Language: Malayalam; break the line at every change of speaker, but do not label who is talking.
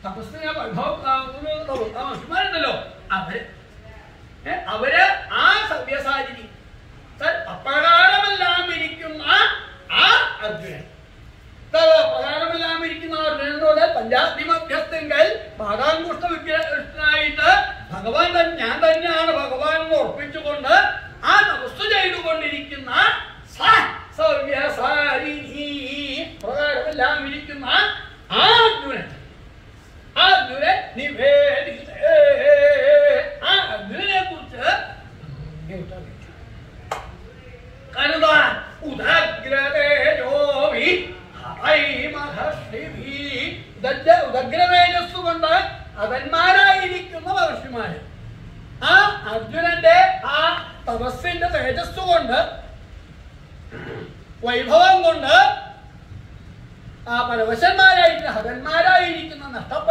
തപസ്സിനെ വൈഭവം ആ, ഒരു ആ മനുഷ്യന്മാരുണ്ടല്ലോ അവര് ഏ, അവര് ആ സവ്യസാചിനി സൽ അപ്രകാരമെല്ലാം ഇരിക്കുന്ന ആ അർജുനൻ ഇതാ പ്രകാരമെല്ലാം ഇരിക്കുന്ന അർജുനനോട് പഞ്ചാബി മധ്യസ്ഥങ്കൽ പാകാങ്കുഷ്ട വിഗ്രഹനായിട്ട് ഭഗവാൻ തന്നെ ഞാൻ തന്നെയാണ് ഭഗവാൻ എന്ന് ഉറപ്പിച്ചുകൊണ്ട് ആ തപസ് ചെയ്തുകൊണ്ടിരിക്കുന്ന സ സവ്യസാരിണി പ്രകാരമെല്ലാം ഇരിക്കുന്ന ആ അർജുനൻ ആ അർജുനൻ നിവേദിതേ ആ അർജുനനെ കുറിച്ച് കരുതാൻ ഉദഗ്രതേജോവി ഹൈമഹർഷിഭി ഉദഗ്ര- ഉദഗ്രതേജസ് കൊണ്ട് അവന്മാരായിരിക്കുന്ന മഹർഷിമാര് ആ അർജുനന്റെ ആ തപസ്സിന്റെ തേജസ് കൊണ്ട് വൈഭവം കൊണ്ട് ആ പരവശന്മാരായിരിക്കുന്ന ഹതന്മാരായിരിക്കുന്ന നഷ്ട